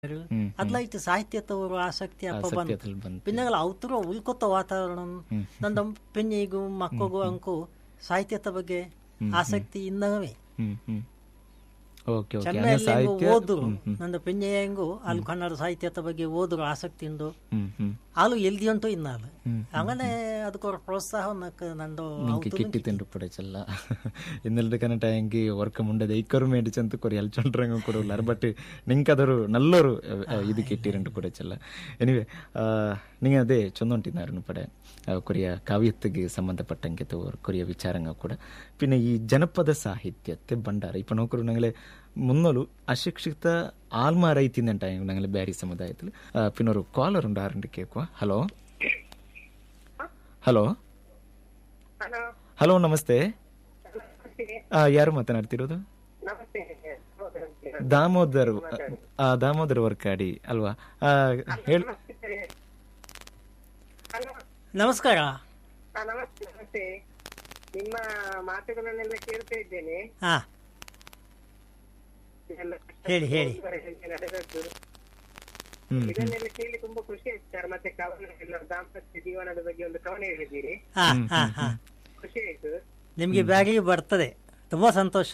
ಹ್ಮ್, ಅದ್ಲೈಟ್ ಸಾಹಿತ್ಯತವರು ಆಸಕ್ತಿ ಅಪ್ಪ ಬಂತು ಆಸಕ್ತಿಯದಲ್ಲಿ ಬಂತು ಪಿನ್ನಗಳ ಅವತರು ಉಳ್ಕೊತ ವಾತಾವರಣ ನಂದ ಪೆಣ್ಣಿಗೂ ಮಕ್ಕಗೂ ಅಂಕು ಸಾಹಿತ್ಯದ ಬಗ್ಗೆ ಆಸಕ್ತಿ ಇನ್ನವೇ ಹ್ಮ್ ಹ್ಮ್ ಓಕೆ ಓಕೆ ಚೆನ್ನ ಅಂದ್ರೆ ಹೆಂಗು ಸಾಹಿತ್ಯ ಓದ್ರು ನಂದು ಪೆಣ್ಣೆ ಹೆಂಗು ಅಲ್ಲಿ ಕನ್ನಡ ಸಾಹಿತ್ಯದ ಬಗ್ಗೆ ಓದ್ರು ಆಸಕ್ತಿ ಉಂಡು ಹ್ಮ್ ಹ್ಮ್ ಆಲು ಎಲ್ದಿ ಉಂಟು ಇನ್ನಾಲು ಹ್ಮ್. അങ്ങനെ ಅದಕ್ಕೊರ ಪ್ರೋತ್ಸಾಹ ನಕ್ ನಂದು ನಿಂಗೆ ಕಿಟ್ಟಿ ತಿಂಡು ಪಡಚಲ್ಲ ಇನ್ನಲ್ದ ಕನಟ ಹೆಂಗೆ ವರ್ಕ್ ಮುಂಡದ ಇಕ್ಕರು ಮೇಡಿಚಂತ ಕೊರಿ ಎಲ್ಚೊಂಡ್ರಂಗ ಕೊಡಲ್ಲ ಬಟ್ ನಿಂಗೆ ಅದರು ನಲ್ಲರು ಇದು ಕಿಟ್ಟಿರಂಡು ಪಡಚಲ್ಲ ಎನಿವೆ ನಿಂಗೆ ಅದೇ ಚೊಂದೊಂಟಿನಾರು ಪಡೆ ಆ, ಕೊರಿಯ ಕಾವ್ಯತ್ತಿಗೆ ಸಂಬಂಧಪಟ್ಟಂಗೆ ತೋರ್ ಕೊರಿಯ ವಿಚಾರಂಗ ಕೂಡ പിന്നെ ಈ ಜನಪದ ಸಾಹಿತ್ಯത്തെ ಭಂಡಾರ ഇപ്പൊ നോക്കൂ ഞങ്ങള് മുന്നോലു അശിക്ഷിത ആൽമാർ ಐತಿಂದಂಟ ഞങ്ങള് ಬ್ಯಾರಿ ಸಮುದಾಯത്തിൽ പിന്നെ ഒരു ಕಾಲರ್ ഉണ്ടാറുണ്ട് കേൾക്കുക ഹലോ ಹಲೋ ಹಲೋ ಹಲೋ ನಮಸ್ತೆ ನಮಸ್ತೆ ಆ, ಯಾರು ಮಾತನಾಡ್ತಿರೋದು ನಮಸ್ತೆ ದಾಮೋದರ್ ಆ, ದಾಮೋದರ್ ವರ್ಕಾಡಿ ಅಲ್ವಾ ಆ, ಹೇಳ್ ಹಲೋ ನಮಸ್ಕಾರ ಹಾ ನಮಸ್ತೆ ನಮಸ್ತೆ ನಿಮ್ಮ ಮಾತುಗಳನ್ನೆಲ್ಲ ಕೇಳ್ತಾ ಇದ್ದೇನೆ ಹಾ ಇದೆಲ್ಲ ಹೇಳಿ ಹೇಳಿ ನಡೆದದ್ದು ಹ್ಮ್ ಇದನ್ನೆಲ್ಲ ಕೇಳಿ ತುಂಬಾ ಖುಷಿ ಆಯ್ತು ಸರ್ ಮತ್ತೆ ಕವನ ಎಲ್ಲ ದಾಂಪತ್ಯ ಜೀವನದ ಬಗ್ಗೆ ಒಂದು ಕವನ ಹೇಳಿದ್ದೀರಿ ಹಾ ಹಾ ಹಾ ಖುಷಿ ಆಯ್ತು ನಿಮ್ಗೆ ಬ್ಯಾಗಿಗೆ ಬರ್ತದೆ ತುಂಬಾ ಸಂತೋಷ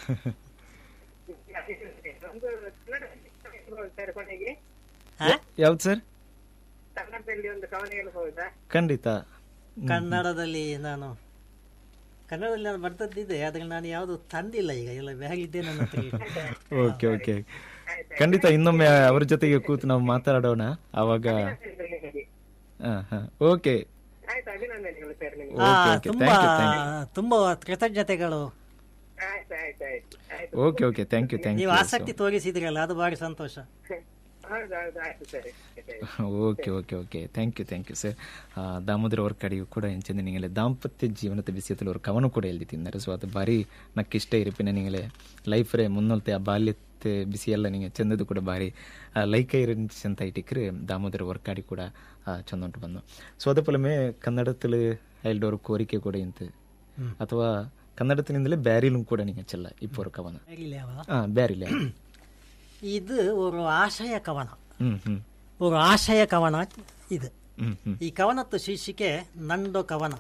ಒಂದು ಕನ್ನಡ ಹೇಳ್ಬೋದು ಸರ್ ಕೊನೆಗೆ ಹಾ? ಯಾವ್ದು ಸರ್ ಕನ್ನಡದಲ್ಲಿ ಒಂದು ಕವನ ಹೇಳ್ಬಹುದಾ ಖಂಡಿತ ಕನ್ನಡದಲ್ಲಿ ನಾನು ಕನ್ನಡದಲ್ಲಿ ನಾನು ಬರ್ತದ್ದಿದೆ ಆದ್ರೆ ನಾನು ಯಾವುದು ತಂದಿಲ್ಲ ಈಗ ಎಲ್ಲ ಬ್ಯಾಗ್ ಇದೆ ನನ್ನ ಹತ್ರ ಈಗ. ಓಕೆ ಓಕೆ ಖಂಡಿತ ಇನ್ನೊಮ್ಮೆ ಅವ್ರ ಜೊತೆಗೆ ಕೂತು ನಾವು ಮಾತಾಡೋಣ ಅವಾಗ ಹೇಳಿ. ಹಾ ಹಾ ಓಕೆ ಆಯ್ತು ಅಭಿನಂದನೆಗಳು ಸರ್ ನಿಮ್ಗೆ ಆ, ಓಕೆ ಓಕೆ ತುಂಬಾ ಥ್ಯಾಂಕ್ ಯು ಥ್ಯಾಂಕ್ ತುಂಬಾ ಕೃತಜ್ಞತೆಗಳು ಆಯ್ತು ಆಯ್ತು ಆಯ್ತು ಆಯ್ತು you okay okay thank you thank ನೀವು ಯು ಆಸಕ್ತಿ ತೋರಿಸಿದ್ರಲ್ಲ ಅದು ಬಾರಿ ಸಂತೋಷ ಹೌದು ಹೌದು ಆಯ್ತು ಸರಿ ಆಯ್ತು. Okay okay okay thank you thank you sir Damodara ಅವ್ರ ಕಡೆಯೂ ಕೂಡ ಎಂಚಂದ ನಿಂಗಲೆ ದಾಂಪತ್ಯ ಜೀವನದ ವಿಷಯದಲ್ಲಿ ಅವ್ರ ಕವನ ಕೂಡ ಎಲ್ದಿ ತಿಂದರೆ ಸೊ ಅದು ಬಾರಿ ನಕ್ಕಿಷ್ಟ ಇರಿಪಿನ ನಿಂಗಲೆ ಲೈಫ್ರೆ ಮುನ್ನೊಲ್ತೆ ಆ ಬಾಲ್ಯತೆ ಬಿಸಿ ಎಲ್ಲ ನಿಂಗೆ ಚೆಂದದು ಕೂಡ ಬಾರಿ ಲೈಕ ಇರಂತ ಇಟ್ಟಿಕ್ರೆ ದಾಮೋದರ ವರ್ಕಾಡಿ ಕೂಡ ಚಂದುಂಟು ಬಂದು ಸೊ ಅದ ಪಲಮೆ ಕನ್ನಡത്തിൽ ಅಯಲ್ಡೋರ್ ಕೋರಿಕೆ ಕೂಡ ಇಂತು ಅಥವಾ ಕನ್ನಡത്തിನಿಂದಲೇ ಬ್ಯಾರಿലും ಕೂಡ ನಿಂಗೆ ಚೆಲ್ಲ ಇಪ್ಪ ஒரு ಕವನ இல்லையாவா? ஆ பேரில இது ஒரு ஆசய கவனம் ம் ம் ஒரு ஆசய கவನ ಇದು ம் ம் ಈ ಕವನತ್ತು ಶೀರ್ಷಿಕೆ ನಂದೋ ಕವನ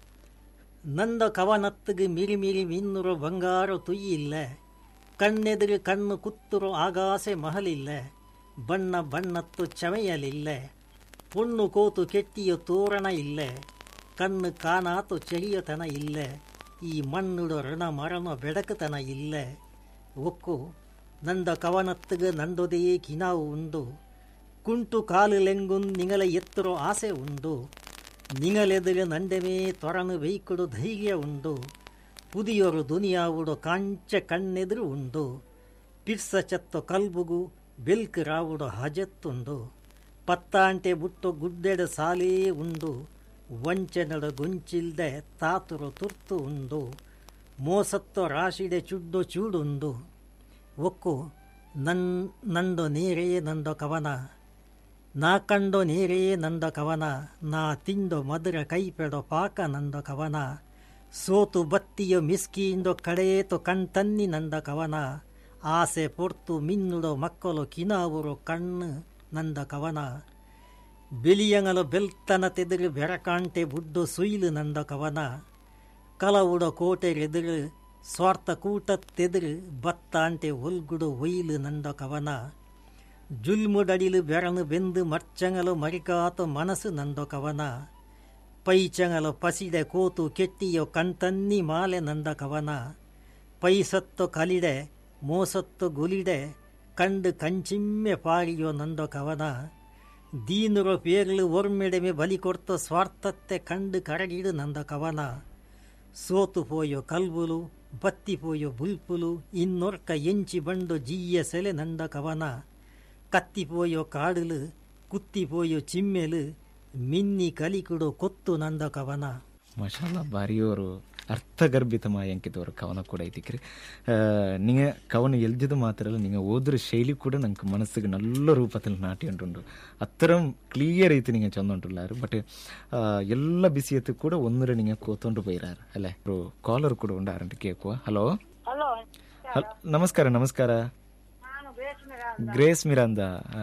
ನಂದೋ ಕವನತ್ತಿಗೆ ಮಿರಿ ಮಿರಿ ಮಿನ್ನುರು ಬಂಗಾರು ತುಯ್ಯಿಲ್ಲ ಕಣ್ಣೆದುರು ಕಣ್ಣು ಕುತ್ತುರು ಆಗಾಸೆ ಮಹಲಿಲ್ಲ ಬಣ್ಣ ಬಣ್ಣತ್ತು ಚಮೆಯಲಿಲ್ಲ ಪುಣ್ಣು ಕೋತು ಕೆಟ್ಟಿಯ ತೋರಣ ಇಲ್ಲ ಕಣ್ಣು ಕಾಣಾತು ಚೆರಿಯತನ ಇಲ್ಲ ಈ ಮಣ್ಣುಡು ಋಣ ಮರಣ ಬೆಡಕತನ ಇಲ್ಲ ಒಕ್ಕು ನಂದ ಕವನತ್ತಿಗೆ ನಂದೊದೆಯೇ ಕಿನಾವು ಉಂಡು ಕುಂಟು ಕಾಲುಲೆಂಗುನ್ ನಿಂಗಲ ಎತ್ತರೋ ಆಸೆ ಉಂಡು ನಿಂಗಲೆದುರು ನಂಡೆಮೇ ತೊರನು ಬೈಕೊಡು ಧೈರ್ಯ ಉಂಡು ಪುದಿಯೊರು ದುನಿಯಾವುಡು ಕಾಂಚ ಕಣ್ಣೆದುರು ಉಂಡು ಪಿರ್ಸ ಚತ್ತೊ ಕಲ್ಬುಗು ಬೆಲ್ಕ್ ರಾವುಡು ಹಜತ್ತುಂಡು ಪತ್ತಾಂಟೆ ಬುಟ್ಟು ಗುಡ್ಡೆಡ ಸಾಲೇ ಉಂಡು ವಂಚನಡ ಗೊಂಚಿಲ್ದೆ ತಾತುರು ತುರ್ತು ಉಂಡು ಮೋಸತ್ತೊ ರಾಶಿಡೆ ಚುಡ್ಡು ಚೂಡುಂಡು ಒಕ್ಕು ನನ್ ನಂದು ನೀರೇ ನಂದು ಕವನ ನಾ ಕಂಡು ನೀರೇ ನಂದ ಕವನ ನಾ ತಿಂದು ಮಧುರ ಕೈಪೆಡೋ ಪಾಕ ನಂದ ಕವನ ಸೋತು ಬತ್ತಿಯು ಮಿಸ್ಕಿಂದು ಕಡೆಯೇತು ಕಣ್ತನ್ನಿ ನಂದ ಕವನ ಆಸೆ ಪೊರ್ತು ಮಿನ್ನುಡೋ ಮಕ್ಕಳು ಕಿನಾವುರು ಕಣ್ಣು ನಂದ ಕವನ ಬೆಲಿಯಂಗಲು ಬೆಲ್ತನ ತೆದುರು ಬೆರಕಾಂಟೆ ಬುಡ್ಡು ಸುಯಿಲು ನಂದ ಕವನ ಕಲವುಡ ಕೋಟೆರೆದುರು ಸ್ವಾರ್ಥ ಕೂಟತ್ತೆದುರು ಬತ್ತಾಂಟೆ ಒಲ್ಗುಡು ಒಯ್ಲು ನಂದ ಕವನ ಜುಲ್ಮುಡಡಿಲು ಬೆರನು ಬೆಂದು ಮರ್ಚಂಗಲು ಮರಿಕಾತು ಮನಸ್ಸು ನಂದೊ ಕವನ ಪೈಚಂಗಲು ಪಸಿಡೆ ಕೋತು ಕೆಟ್ಟಿಯೋ ಕಣ್ತನ್ನಿ ಮಾಲೆ ನಂದ ಕವನ ಪೈಸತ್ತು ಕಲಿಡೆ ಮೋಸತ್ತು ಗುಲಿಡೆ ಕಂಡು ಕಂಚಿಮ್ಮೆ ಪಾರಿಯೋ ನಂದೊ ಕವನ ದೀನುರೋ ಪೇರ್ಲು ಒರ್ಮೆಡೆಮೆ ಬಲಿ ಕೊಡ್ತ ಸ್ವಾರ್ಥತ್ತೆ ಕಂಡು ಕರಗಿಡು ನಂದ ಕವನ ಸೋತು ಪೋಯೋ ಕಲ್ಬುಲು ಬತ್ತಿ ಪೋಯೋ ಬುಲ್ಪುಲು ಇನ್ನೊರ್ಕ ಎಂಚಿ ಬಂಡು ಜಿಯ್ಯ ಸೆಲೆ ನಂದ ಕವನ ಕತ್ತಿಪೋಯೋ ಕಾಡುಲು ಕುತ್ತಿಪೋಯೋ ಚಿಮ್ಮೆಲು ಮಿನ್ನಿ ಕಲಿಕುಡು ಕೊತ್ತು ನಂದ ಕವನ ಮಶಾಲ ಬಾರಿಯೋರು ಅರ್ಥಗರ್ಭಿತമായ ಅಂಕಿತವರು ಕವನ ಕೂಡ ಐತಿಕ್ರಿ നിങ്ങൾ കവന എഴുതിയത് മാത്രമല്ല നിങ്ങൾ ഓതൊരു ശൈലി കൂടെ നിങ്ങൾക്ക് മനസ്സിക്ക് നല്ല രൂപത്തിൽ നാട്ടിയുണ്ടുണ്ട് അത്തരം ക്ലിയർ ആയിട്ട് നിങ്ങൾ ചെന്നുകൊണ്ടുള്ളാರು ಬಟ್ ಎಲ್ಲ ಬಿಸಿಯತ್ತು ಕೂಡ ಒಂದರ നിങ്ങൾ ಕೂತ್ಕೊಂಡು പോയിರಾರು ಅಲ್ಲೇ ഒരു ಕಾಲರ್ ಕೂಡ ಉಂಡಾರಂತ ಕೇಳುವ ಹಲೋ ಹಲೋ ನಮಸ್ಕಾರ ನಮಸ್ಕಾರ ನಾನು ಬೇಸಿನ ಗ್ರೇಸ್ ಮಿರಾಂದ